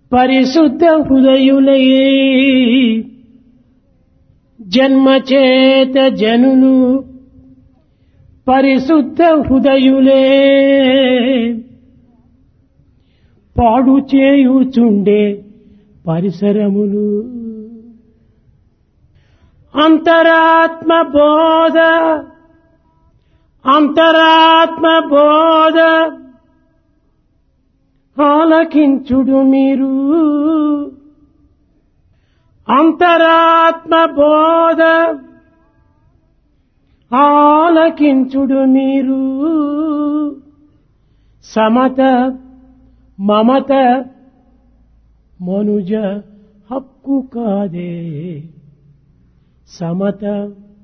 పరిశుద్ధ హృదయులై జన్మచేత జనులు పరిశుద్ధ హృదయులే పాడు చేయుచుండే పరిసరములు అంతరాత్మ బోధ అంతరాత్మ బోధ ఆలకించుడు మీరు అంతరాత్మ బోధ ఆలకించుడు మీరు సమత మమత మనుజ హక్కు కాదే సమత